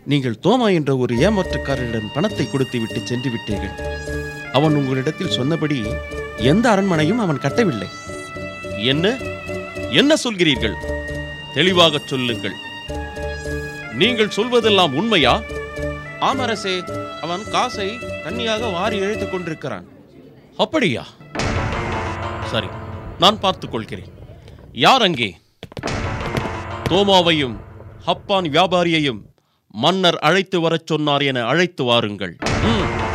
நீங்கள் தோமா என்ற ஒரு ஏமாற்றுக்காரரிடம் பணத்தை கொடுத்து விட்டு சென்று விட்டீர்கள் அவன் உங்களிடத்தில் சொன்னபடி எந்த அரண்மனையும் அவன் கட்டவில்லை என்ன என்ன சொல்கிறீர்கள் தெளிவாகச் சொல்லுங்கள் நீங்கள் சொல்வதெல்லாம் உண்மையா ஆமரசே அவன் காசை தண்ணியாக வாரி இழைத்துக் கொண்டிருக்கிறான் அப்படியா சரி நான் பார்த்துக் கொள்கிறேன் யார் அங்கே தோமாவையும் ஹப்பான் வியாபாரியையும் மன்னர் அழைத்து வரச் சொன்னார் என அழைத்து வாருங்கள் ம்